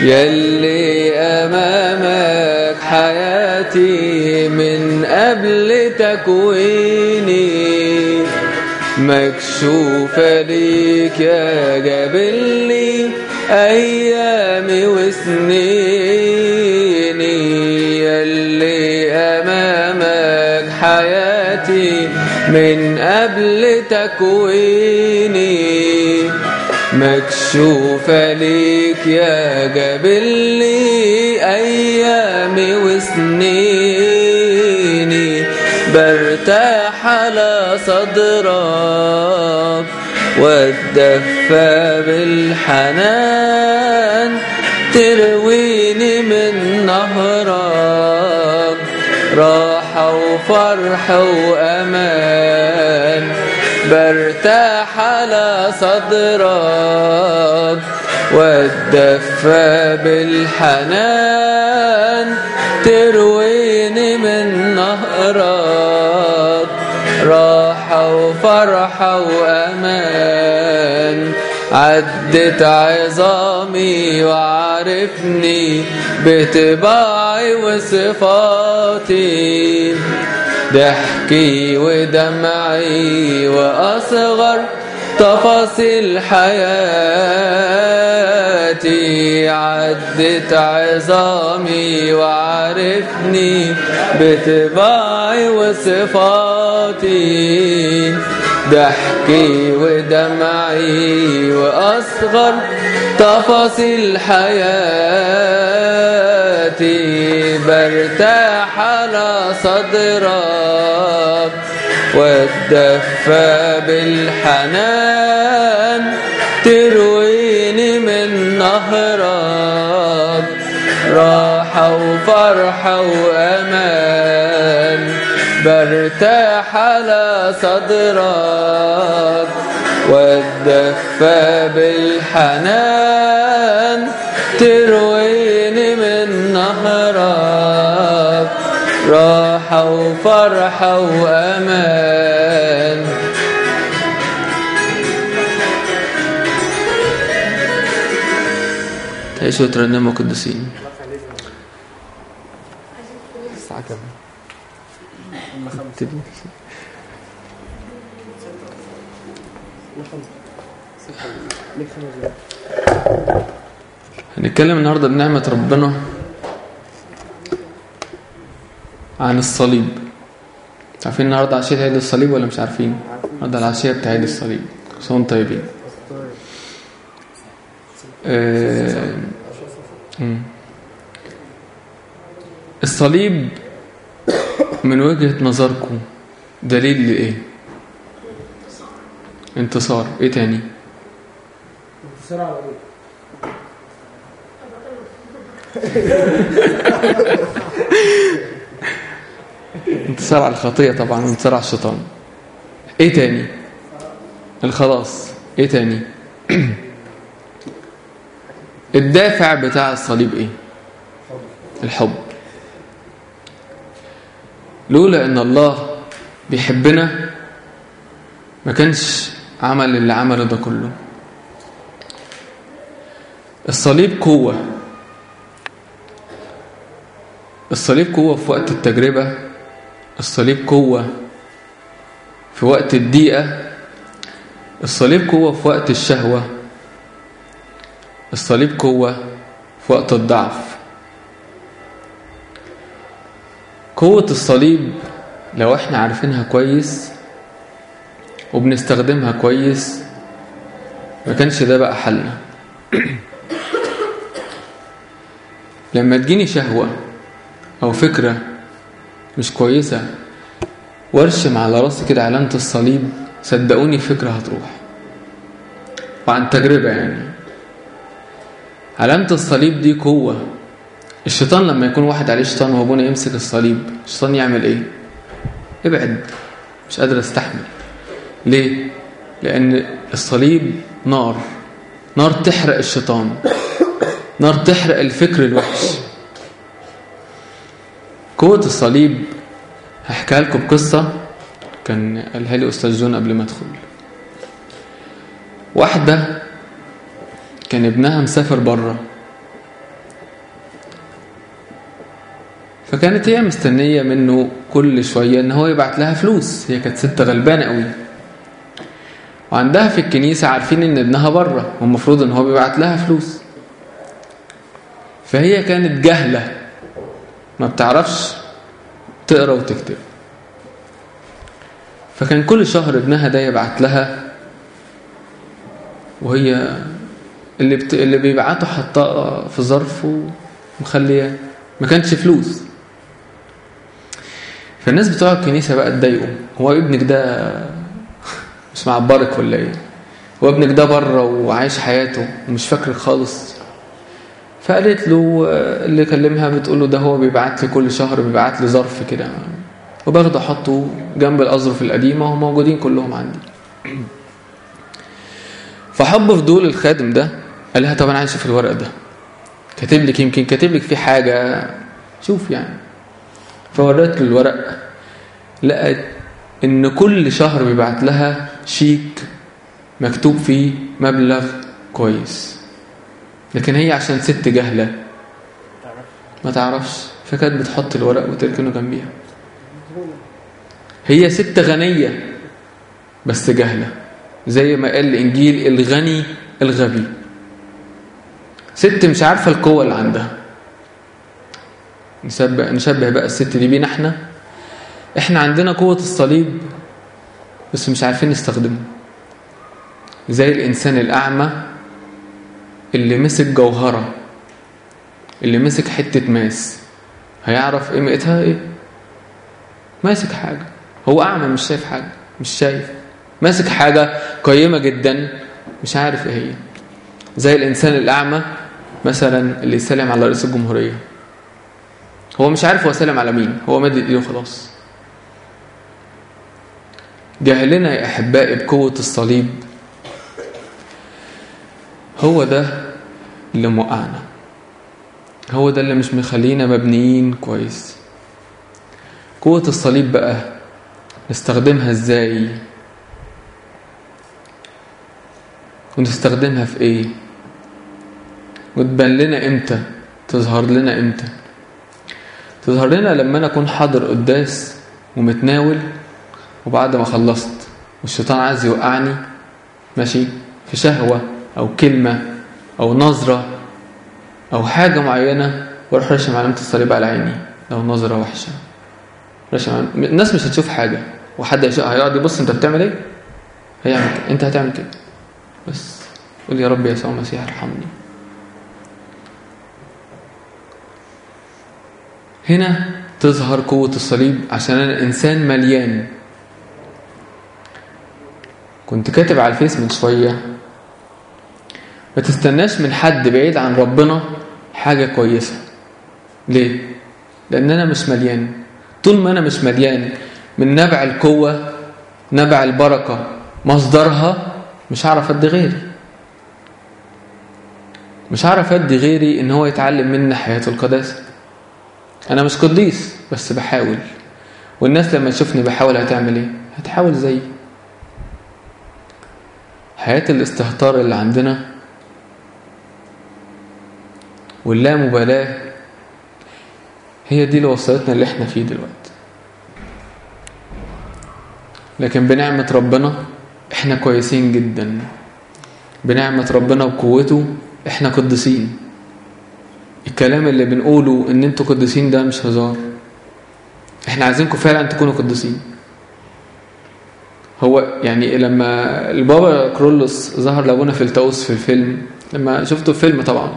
يلي أمامك حياتي من قبل تكويني مكشوفة ليك يا جبلي أيامي وسنيني يلي أمامك حياتي من قبل تكويني مكشوفة ليك يا جبلي أيامي وسنيني برتاح على صدرك واتدفى بالحنان ترويني من نهرك راحة وفرح وأمان برتاح على صدرك واتدفى بالحنان ترويني من نهرك راحة وفرحة وأمان عدت عظامي وعرفني بطباعي وصفاتي ضحكي ودمعي وأصغر تفاصيل حياتي عدت عظامي وعرفني بطباعي وصفاتي ضحكي ودمعي وأصغر تفاصيل حياتي برتاح على صدرك واتدفى بالحنان ترويني من نهرك راحة وفرحة وأمان برتاح على صدرك واتدفى بالحنان ترويني من نهرك راحة وفرحة وأمان تعيشوا وترنموا قدسين الساعة كام؟ ابتدي. هنتكلم النهاردة بنعمة ربنا عن الصليب عارفين النهاردة عشية عيد الصليب ولا مش عارفين؟ النهاردة العشية بتاع عيد الصليب كلهم طيبين آه، مم. الصليب من وجهة نظركم دليل لإيه؟ انتصار ايه تاني؟ انتصار على ايه؟ انتصار على الخطية طبعا وانتصار على الشيطان ايه تاني الخلاص ايه تاني الدافع بتاع الصليب ايه الحب لولا ان الله بيحبنا ما كانش عمل اللي عمله ده كله الصليب قوة الصليب قوة في وقت التجربة الصليب قوة في وقت الضيقة الصليب قوة في وقت الشهوة الصليب قوة في وقت الضعف قوة الصليب لو احنا عارفينها كويس وبنستخدمها كويس ما كانش ده بقى حلنا لما تجيني شهوة أو فكرة مش كويسة وارشم على راسي كده علامة الصليب صدقوني الفكرة هتروح وعن تجربة يعني علامة الصليب دي قوة الشيطان لما يكون واحد عليه شيطان وابونا يمسك الصليب الشيطان يعمل ايه ابعد مش قادر استحمل ليه لان الصليب نار نار تحرق الشيطان نار تحرق الفكر الوحش قوة الصليب هحكيها لكم قصة كان قالها لي أستاذ جون قبل ما أدخل واحدة كان ابنها مسافر بره فكانت هي مستنية منه كل شوية ان هو يبعت لها فلوس هي كانت ست غلبانة قوي وعندها في الكنيسة عارفين ان ابنها بره والمفروض ان هو بيبعت لها فلوس فهي كانت جهلة ما بتعرفش تقرا وتكتب فكان كل شهر ابنها ده يبعت لها وهي اللي بت... اللي بيبعته حطاه في ظرف ومخليه ما كانش فلوس فالناس بتوع الكنيسه بقى اتضايقوا هو ابنك ده مش معبرك ولا ايه هو ابنك ده بره وعايش حياته ومش فاكرك خالص فقالت له اللي كلمها بتقول له ده هو بيبعت لي كل شهر بيبعت لي ظرف كده وباخده احطه جنب الاظرف القديمه وهم موجودين كلهم عندي فحب فضول الخادم ده قال لها طب انا عايز اشوف الورق ده كاتب لك يمكن كاتب لك فيه حاجه شوف يعني فوريت له الورق لقت ان كل شهر بيبعت لها شيك مكتوب فيه مبلغ كويس لكن هي عشان ست جهله ما تعرفش فكانت بتحط الورق وتركنه جنبيها هي ست غنيه بس جهله زي ما قال الانجيل الغني الغبي ست مش عارفه القوه اللي عندها نشبه نشبه بقى الست دي بينا احنا احنا عندنا قوه الصليب بس مش عارفين نستخدمه زي الانسان الاعمى اللي مسك جوهره اللي مسك حته ماس هيعرف قيمتها ايه ماسك حاجه هو اعمى مش شايف حاجه مش شايف ماسك حاجه قيمه جدا مش عارف ايه هي زي الانسان الاعمى مثلا اللي يسلم على رئيس الجمهوريه هو مش عارف هو سلم على مين هو مد ايده خلاص جهلنا يا احبائي بقوه الصليب هو ده اللي موقعنا هو ده اللي مش مخلينا مبنيين كويس قوة الصليب بقى نستخدمها ازاي ونستخدمها في ايه وتبان لنا امتى تظهر لنا امتى تظهر لنا لما انا اكون حاضر قداس ومتناول وبعد ما خلصت والشيطان عايز يوقعني ماشي في شهوة او كلمة او نظرة او حاجة معينة واروح راشم علامة الصليب على عيني لو نظرة وحشة راشم علامة الناس مش هتشوف حاجة وحد هيقعد يبص انت بتعمل ايه هيعمل كده انت هتعمل كده بس قول يا رب يا يسوع المسيح ارحمني هنا تظهر قوة الصليب عشان أنا إنسان مليان كنت كاتب على الفيس من شوية ما تستناش من حد بعيد عن ربنا حاجة كويسة ليه؟ لأن أنا مش مليان طول ما أنا مش مليان من نبع القوة نبع البركة مصدرها مش هعرف أدي غيري مش هعرف أدي غيري إن هو يتعلم مني حياة القداسة أنا مش قديس بس بحاول والناس لما تشوفني بحاول هتعمل إيه؟ هتحاول زيي حياة الاستهتار اللي عندنا واللامبالاة هي دي اللي وصلتنا اللي احنا فيه دلوقتي لكن بنعمة ربنا احنا كويسين جدا بنعمة ربنا وقوته احنا قديسين الكلام اللي بنقوله ان انتوا قديسين ده مش هزار احنا عايزينكم فعلا تكونوا قديسين هو يعني لما البابا كرولوس ظهر لابونا في التوس في الفيلم لما شفته الفيلم طبعا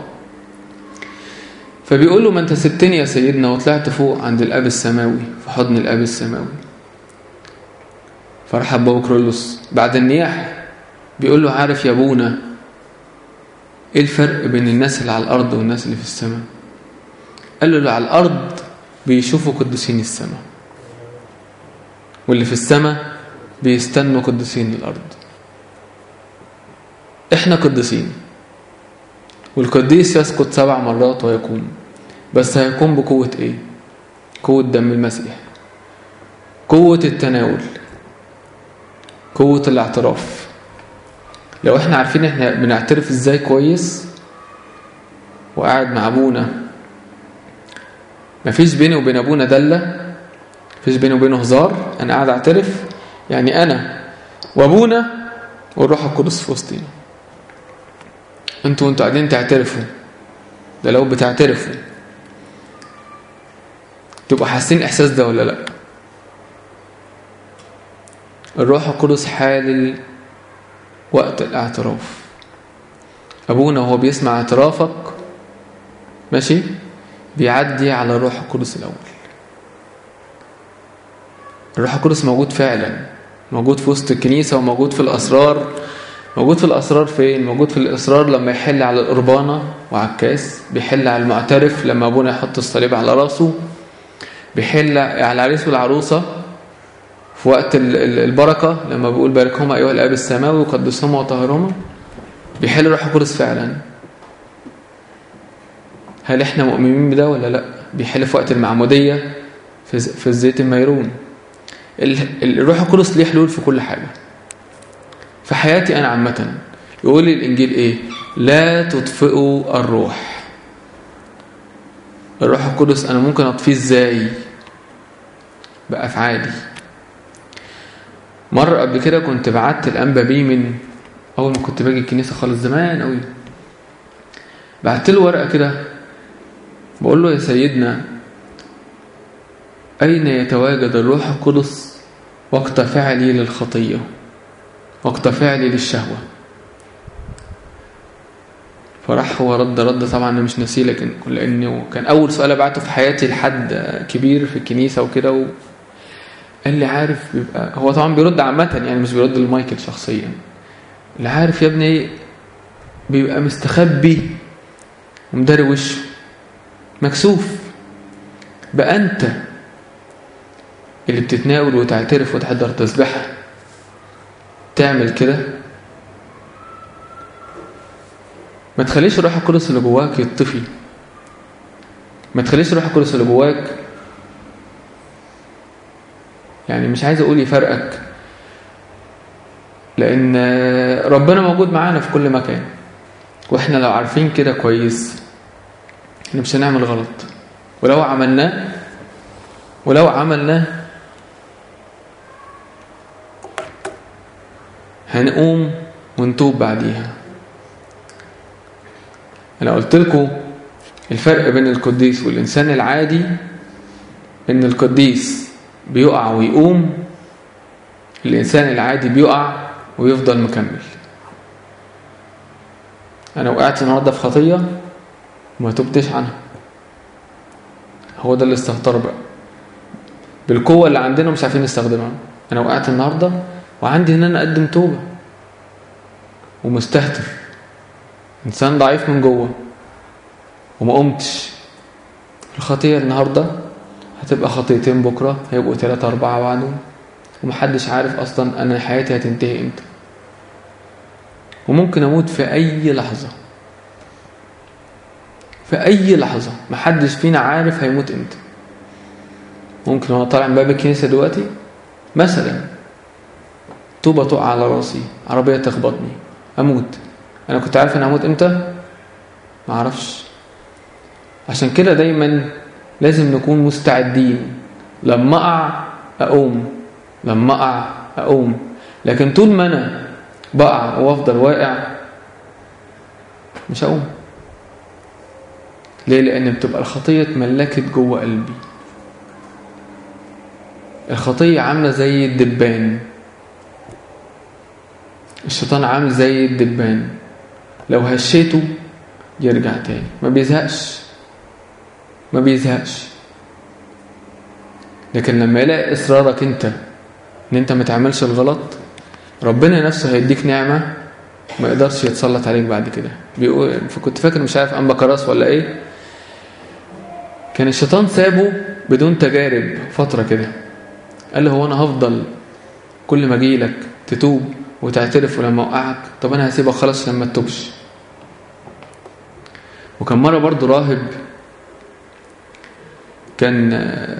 فبيقول له ما انت سبتني يا سيدنا وطلعت فوق عند الاب السماوي في حضن الاب السماوي فراح بابا كرولوس بعد النياح بيقول له عارف يا ابونا ايه الفرق بين الناس اللي على الارض والناس اللي في السماء قال له اللي على الارض بيشوفوا قديسين السماء واللي في السماء بيستنوا قديسين الارض احنا قديسين والقديس يسقط سبع مرات ويقوم بس هيقوم بقوة ايه قوة دم المسيح قوة التناول قوة الاعتراف لو احنا عارفين احنا بنعترف ازاي كويس وقاعد مع ابونا مفيش بيني وبين ابونا دله مفيش بيني وبينه هزار انا قاعد اعترف يعني انا وابونا والروح القدس في وسطينا انتوا وانتوا قاعدين تعترفوا ده لو بتعترفوا تبقوا حاسين الاحساس ده ولا لا الروح القدس حالل وقت الاعتراف ابونا وهو بيسمع اعترافك ماشي بيعدي على الروح القدس الاول الروح القدس موجود فعلا موجود في وسط الكنيسه وموجود في الاسرار موجود في الاسرار فين موجود في الاسرار لما يحل على القربانه وعلى الكاس بيحل على المعترف لما ابونا يحط الصليب على راسه بيحل على العريس والعروسه في وقت البركه لما بيقول باركهما ايها الاب السماوي وقدسهما وطهرهما بيحل الروح القدس فعلا هل احنا مؤمنين بده ولا لا بيحل في وقت المعموديه في الزيت الميرون الروح القدس ليه حلول في كل حاجه في حياتي انا عامه يقول لي الانجيل ايه لا تطفئوا الروح الروح القدس انا ممكن اطفيه ازاي بافعالي مره قبل كده كنت بعت الانبا بيه من اول ما كنت باجي الكنيسه خالص زمان قوي بعت له ورقه كده بقول له يا سيدنا أين يتواجد الروح القدس وقت فعلي للخطية وقت فعلي للشهوة فراح هو رد رد طبعا انا مش ناسيه لكن لانه كان اول سؤال ابعته في حياتي لحد كبير في الكنيسه وكده و... قال لي عارف بيبقى هو طبعا بيرد عامه يعني مش بيرد لمايكل شخصيا اللي عارف يا ابني بيبقى مستخبي ومداري وشه مكسوف بقى انت اللي بتتناول وتعترف وتحضر تسبحة تعمل كده ما تخليش الروح القدس اللي جواك يطفي ما تخليش الروح القدس اللي جواك يعني مش عايز اقول يفرقك لان ربنا موجود معانا في كل مكان واحنا لو عارفين كده كويس احنا مش هنعمل غلط ولو عملناه ولو عملناه هنقوم ونتوب بعديها انا قلت لكم الفرق بين القديس والانسان العادي ان القديس بيقع ويقوم الانسان العادي بيقع ويفضل مكمل انا وقعت النهارده في خطيه وما تبتش عنها هو ده الاستهتار بقى بالقوه اللي عندنا مش عارفين نستخدمها انا وقعت النهارده وعندي ان انا اقدم توبه ومستهتر انسان ضعيف من جوه وما قمتش الخطيه النهارده هتبقى خطيتين بكره هيبقوا ثلاثة أربعة بعدهم ومحدش عارف أصلا أنا حياتي هتنتهي إمتى وممكن أموت في أي لحظة في أي لحظة محدش فينا عارف هيموت إمتى ممكن وأنا طالع من باب الكنيسة دلوقتي مثلا طوبة تقع على راسي عربية تخبطني أموت أنا كنت عارف أنا هموت إمتى ما أعرفش عشان كده دايما لازم نكون مستعدين لما أقع أقوم لما أقع أقوم لكن طول ما أنا بقع وأفضل واقع مش هقوم ليه لأن بتبقى الخطية اتملكت جوه قلبي الخطية عاملة زي الدبان الشيطان عامل زي الدبان لو هشيته يرجع تاني ما بيزهقش ما بيزهقش لكن لما يلاقي اصرارك انت ان انت ما تعملش الغلط ربنا نفسه هيديك نعمه ما يقدرش يتسلط عليك بعد كده بيقول كنت فاكر مش عارف انبا كراس ولا ايه كان الشيطان سابه بدون تجارب فتره كده قال له هو انا هفضل كل ما اجي لك تتوب وتعترف ولما اوقعك طب انا هسيبك خلاص لما تتوبش وكان مره برضو راهب كان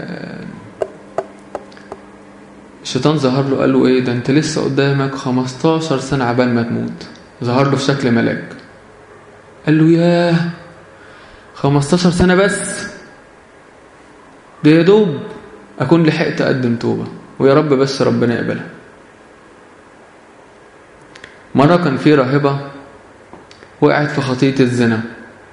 الشيطان ظهر له قال له ايه ده انت لسه قدامك 15 سنه عبال ما تموت ظهر له في شكل ملاك قال له ياه 15 سنه بس ده يا دوب أكون لحقت أقدم توبة ويا رب بس ربنا يقبلها مرة كان في راهبة وقعت في خطية الزنا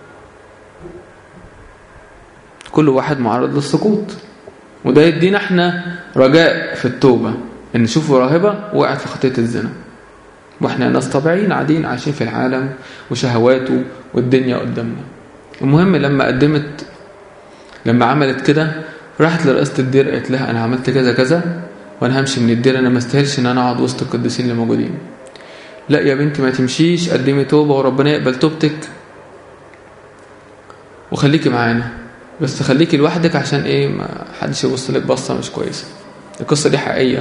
كل واحد معرض للسقوط وده يدينا احنا رجاء في التوبة ان نشوفوا راهبة وقعت في خطية الزنا واحنا ناس طبيعيين قاعدين عايشين في العالم وشهواته والدنيا قدامنا المهم لما قدمت لما عملت كده راحت لرئاسة الدير قالت لها انا عملت كذا كذا وانا همشي من الدير انا ما استاهلش ان انا اقعد وسط القديسين اللي موجودين لا يا بنتي ما تمشيش قدمي توبة وربنا يقبل توبتك وخليكي معانا بس خليكي لوحدك عشان ايه ما حدش يبص لك بصة مش كويسة القصة دي حقيقية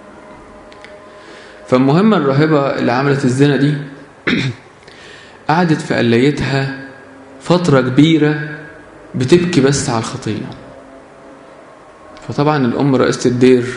فالمهم الراهبة اللي عملت الزنا دي قعدت في قلايتها فترة كبيرة بتبكي بس على الخطية فطبعا الأم رئيسة الدير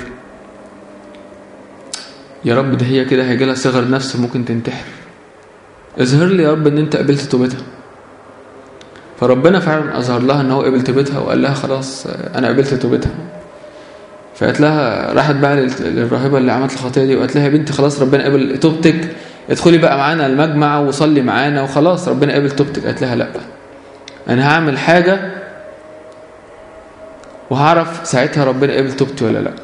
يا رب ده هي كده هيجي لها صغر نفس ممكن تنتحر اظهر لي يا رب ان انت قبلت توبتها فربنا فعلا اظهر لها ان هو قبل توبتها وقال لها خلاص انا قبلت توبتها فقالت لها راحت بقى للراهبه اللي عملت الخطيه دي وقالت لها يا بنتي خلاص ربنا قبل توبتك ادخلي بقى معانا المجمع وصلي معانا وخلاص ربنا قبل توبتك قالت لها لا انا هعمل حاجه وهعرف ساعتها ربنا قبل توبتي ولا لا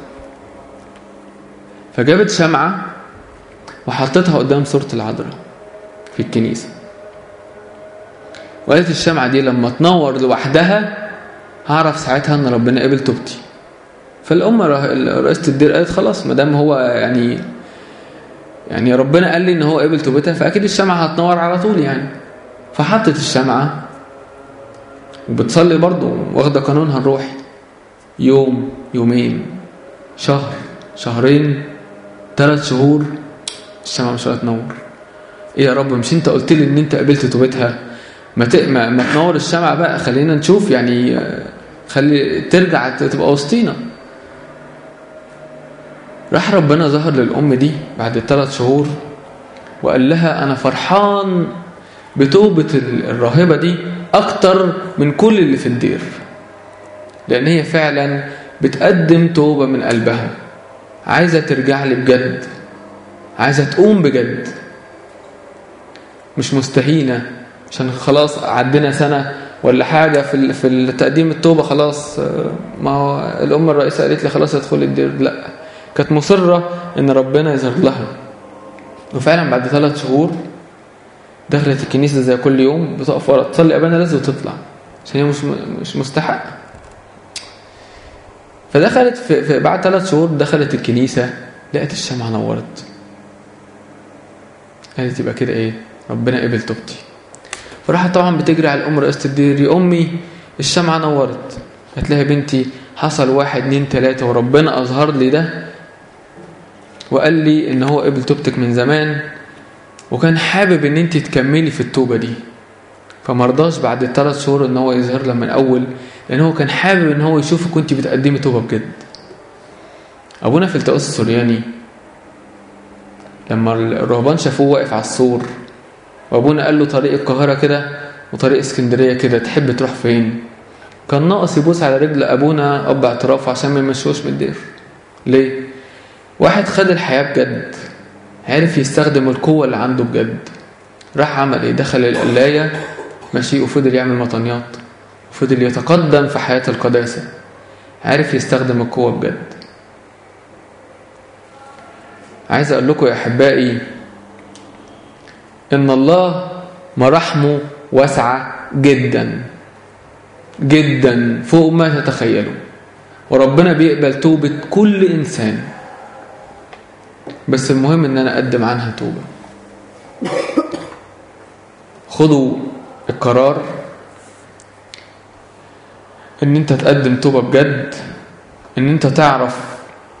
فجابت شمعة وحطتها قدام صورة العذراء في الكنيسة وقالت الشمعة دي لما تنور لوحدها هعرف ساعتها ان ربنا قبل توبتي فالأم رئيسة الدير قالت خلاص ما دام هو يعني يعني ربنا قال لي ان هو قبل توبتها فاكيد الشمعة هتنور على طول يعني فحطت الشمعة وبتصلي برضه واخده قانونها الروحي يوم يومين شهر شهرين ثلاث شهور الشمعة مش هتنور ايه يا رب مش انت قلت لي ان انت قبلت توبتها ما, ت... ما... ما تنور الشمعة بقى خلينا نشوف يعني خلي ترجع تبقى وسطينا راح ربنا ظهر للأم دي بعد ثلاث شهور وقال لها أنا فرحان بتوبة الراهبة دي أكتر من كل اللي في الدير لأن هي فعلا بتقدم توبة من قلبها عايزة ترجع لي بجد عايزة تقوم بجد مش مستهينة عشان خلاص عدينا سنة ولا حاجة في في تقديم التوبة خلاص ما هو الأم الرئيسة قالت لي خلاص ادخل الدير لا كانت مصرة إن ربنا يظهر لها وفعلا بعد ثلاث شهور دخلت الكنيسة زي كل يوم بتقف ورا تصلي أبانا لازم وتطلع عشان هي مش مش مستحقة فدخلت في, في بعد ثلاث شهور دخلت الكنيسة لقت الشمعة نورت قالت يبقى كده ايه ربنا قبل توبتي فراحت طبعا بتجري على الام رئيسة الدير يا امي الشمعة نورت قالت لها يا بنتي حصل واحد اتنين تلاتة وربنا اظهر لي ده وقال لي ان هو قبل توبتك من زمان وكان حابب ان انت تكملي في التوبة دي فمرضاش بعد الثلاث شهور ان هو يظهر لها من اول لان هو كان حابب ان هو يشوفك وانت بتقدمي توبه بجد ابونا في التقص السورياني لما الرهبان شافوه واقف على السور وابونا قال له طريق القاهره كده وطريق اسكندريه كده تحب تروح فين كان ناقص يبوس على رجل ابونا اب اعترافه عشان ما يمشوش من الدير ليه واحد خد الحياه بجد عرف يستخدم القوه اللي عنده بجد راح عمل ايه دخل القلايه ماشي وفضل يعمل مطنيات وفضل يتقدم في حياة القداسة عارف يستخدم القوة بجد عايز أقول لكم يا أحبائي إن الله مراحمه واسعة جدا جدا فوق ما تتخيلوا وربنا بيقبل توبة كل إنسان بس المهم إن أنا أقدم عنها توبة خدوا القرار ان انت تقدم توبة بجد ان انت تعرف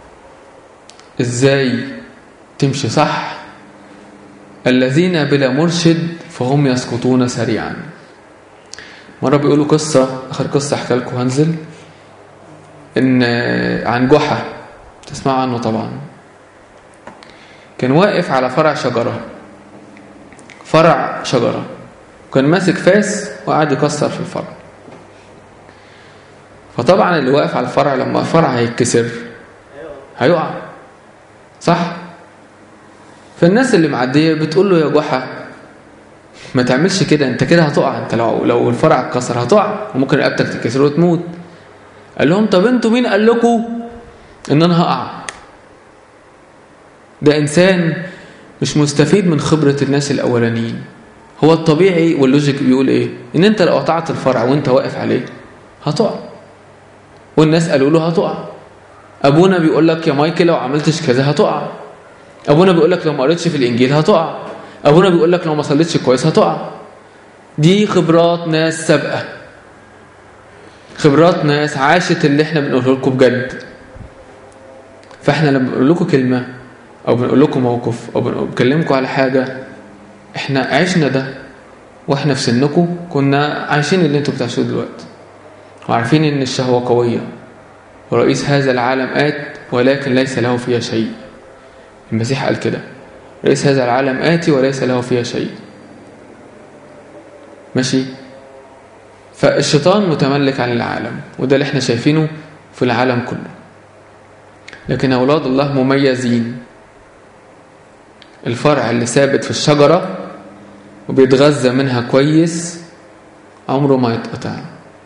ازاي تمشي صح الذين بلا مرشد فهم يسقطون سريعا مرة بيقولوا قصة آخر قصة أحكي لكم هنزل إن عن جحا تسمعوا عنه طبعا كان واقف على فرع شجرة فرع شجرة كان ماسك فاس وقعد يكسر في الفرع فطبعا اللي واقف على الفرع لما الفرع هيتكسر هيقع صح فالناس اللي معديه بتقول له يا جحا ما تعملش كده انت كده هتقع انت لو لو الفرع اتكسر هتقع وممكن رقبتك تتكسر وتموت قال لهم طب انتوا مين قال لكم ان انا هقع ده انسان مش مستفيد من خبرة الناس الاولانيين هو الطبيعي واللوجيك بيقول ايه ان انت لو قطعت الفرع وانت واقف عليه هتقع والناس قالوا له هتقع ابونا بيقول لك يا مايكل لو عملتش كذا هتقع ابونا بيقول لك لو ما قريتش في الانجيل هتقع ابونا بيقول لك لو ما صليتش كويس هتقع دي خبرات ناس سابقه خبرات ناس عاشت اللي احنا بنقوله لكم بجد فاحنا لما بنقول لكم كلمه او بنقول لكم موقف او بنكلمكم على حاجه احنا عشنا ده واحنا في سنكم كنا عايشين اللي انتوا بتعيشوه دلوقتي وعارفين ان الشهوه قويه ورئيس هذا العالم آت ولكن ليس له فيها شيء المسيح قال كده رئيس هذا العالم آتي وليس له فيها شيء ماشي فالشيطان متملك عن العالم وده اللي احنا شايفينه في العالم كله لكن أولاد الله مميزين الفرع اللي ثابت في الشجرة وبيتغذى منها كويس عمره ما يتقطع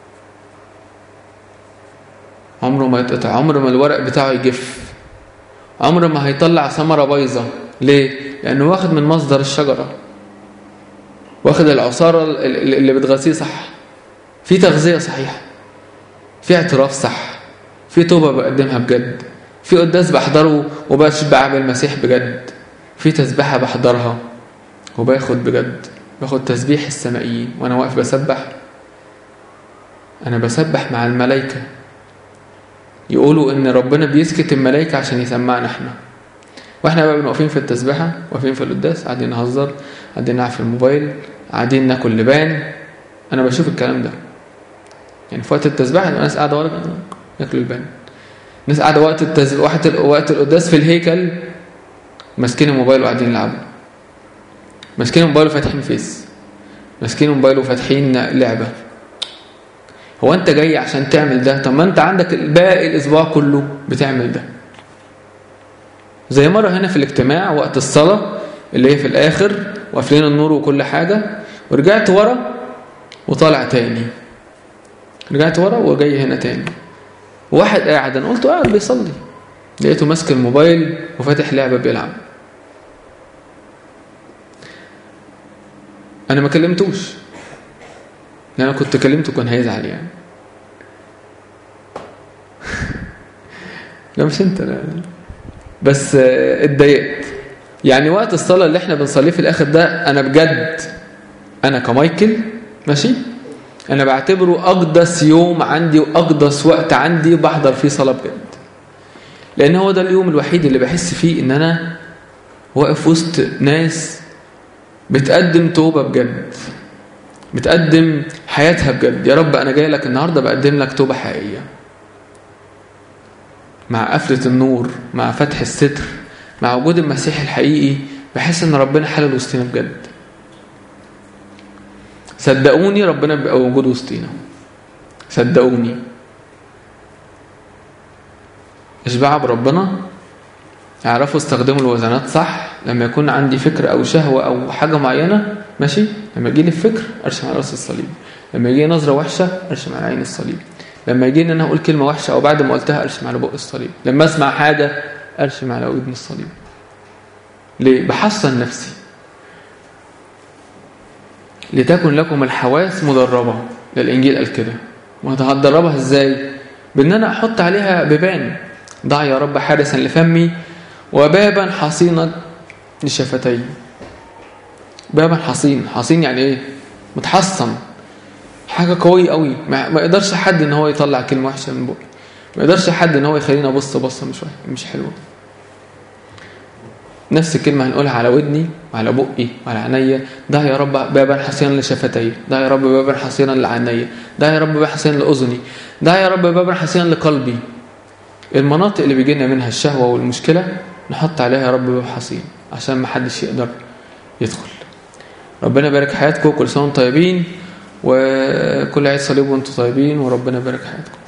عمره ما يتقطع عمره ما الورق بتاعه يجف عمره ما هيطلع ثمرة بايظة ليه؟ لأنه واخد من مصدر الشجرة واخد العصارة اللي بتغذيه صح في تغذية صحيحة في اعتراف صح في توبة بقدمها بجد في قداس بحضره وبشبع بالمسيح بجد في تسبيحة بحضرها وباخد بجد باخد تسبيح السمائيين وانا واقف بسبح انا بسبح مع الملائكة يقولوا ان ربنا بيسكت الملائكة عشان يسمعنا احنا واحنا بقى واقفين في التسبيحة واقفين في القداس قاعدين نهزر قاعدين نلعب في الموبايل قاعدين ناكل لبان انا بشوف الكلام ده يعني في وقت التسبيحة الناس قاعدة ورا ياكلوا اللبان الناس قاعدة وقت التز... وقت وقت القداس في الهيكل ماسكين الموبايل وقاعدين يلعبوا ماسكين الموبايل وفاتحين فيس ماسكين الموبايل وفاتحين لعبة هو انت جاي عشان تعمل ده طب ما انت عندك باقي الاسبوع كله بتعمل ده زي مرة هنا في الاجتماع وقت الصلاة اللي هي في الاخر وقافلين النور وكل حاجة ورجعت ورا وطالع تاني رجعت ورا وجاي هنا تاني واحد قاعد انا قلت قاعد بيصلي لقيته ماسك الموبايل وفاتح لعبة بيلعب انا ما كلمتوش لان انا كنت كلمته كان هيزعل يعني لا مش انت لا بس اتضايقت يعني وقت الصلاة اللي احنا بنصليه في الاخر ده انا بجد انا كمايكل ماشي انا بعتبره اقدس يوم عندي واقدس وقت عندي بحضر فيه صلاة بجد لان هو ده اليوم الوحيد اللي بحس فيه ان انا واقف وسط ناس بتقدم توبة بجد بتقدم حياتها بجد يا رب أنا جاي لك النهاردة بقدم لك توبة حقيقية مع قفلة النور مع فتح الستر مع وجود المسيح الحقيقي بحس ان ربنا حلل وسطنا بجد صدقوني ربنا بيبقى موجود وسطينا صدقوني اشبعوا بربنا اعرفوا استخدموا الوزنات صح لما يكون عندي فكر او شهوة او حاجة معينة ماشي لما يجي لي الفكر ارسم على راس الصليب لما يجي نظرة وحشة ارسم على عين الصليب لما يجي ان انا اقول كلمة وحشة او بعد ما قلتها ارسم على بق الصليب لما اسمع حاجة ارسم على ودن الصليب ليه بحصن نفسي لتكن لكم الحواس مدربة ده الانجيل قال كده وهتدربها ازاي بان انا احط عليها بيبان ضع يا رب حارسا لفمي وبابا حصينا لشفتي بابا حصين حصين يعني ايه متحصن حاجه قويه قوي ما, ما يقدرش حد ان هو يطلع كلمه وحشه من بقه ما يقدرش حد ان هو يخليني ابص بصه مش مش حلوه نفس الكلمه هنقولها على ودني وعلى بقي وعلى عينيا ده يا رب بابا حصينا لشفتي ده يا رب بابا حصينا لعينيا ده يا رب بابا حصينا لاذني ده يا رب بابا حصينا لقلبي المناطق اللي بيجي لنا منها الشهوه والمشكله نحط عليها يا رب باب حصين عشان ما حدش يقدر يدخل ربنا يبارك حياتكم كل سنه وانتم طيبين وكل عيد صليب وانتم طيبين وربنا يبارك حياتكم